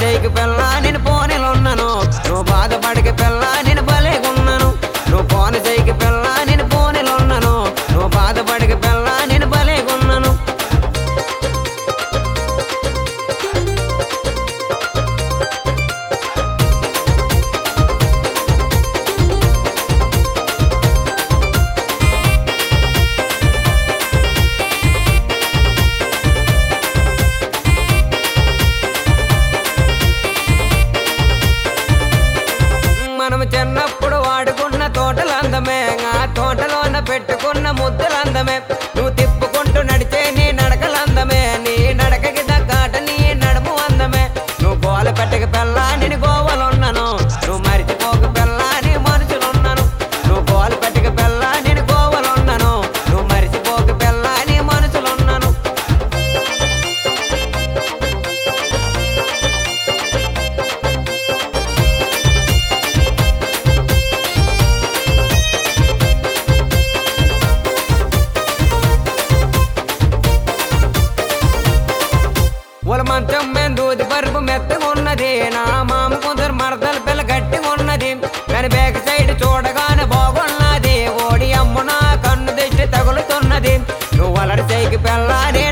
చేయకి పిల్ల నేను పోనీలున్నాను నువ్వు బాధపడికి పిల్ల నేను భలేగున్నాను నువ్వు పోన చేయకి పిల్ల నేను పోనీలున్నాను నువ్వు బాధపడికి పిల్ల నేను భలేగున్నాను మనం చిన్నప్పుడు వాడుకున్న తోటలు అందమే ఆ తోటలోన పెట్టుకున్న ముద్దలు అందమే నువ్వు తిప్పుకుంటూ నడిచే నీ నడకలు అందమే నీ నడకకి తగ్గాట నీ నడుము అందమే నువ్వు గోల పెట్టక పిల్ల నేను గోవలున్నాను నువ్వు మరిచిపోక పిల్ల నీ మనుషులున్నాను నువ్వు గోల పెట్టక పిల్ల నేను గోవలున్నాను నువ్వు మరిచిపోక పిల్ల నీ మనుషులున్నాను వాళ్ళ మంచం మీద దూది పరుపు మెత్తగా ఉన్నది నా మామ కొందరు మరదల పిల్ల గట్టిగా ఉన్నది కానీ బ్యాక్ సైడ్ చూడగానే బాగున్నది ఓడి అమ్మ నా కన్ను దిష్టి తగులుతున్నది నువ్వు అలడి చేయికి పిల్ల నీ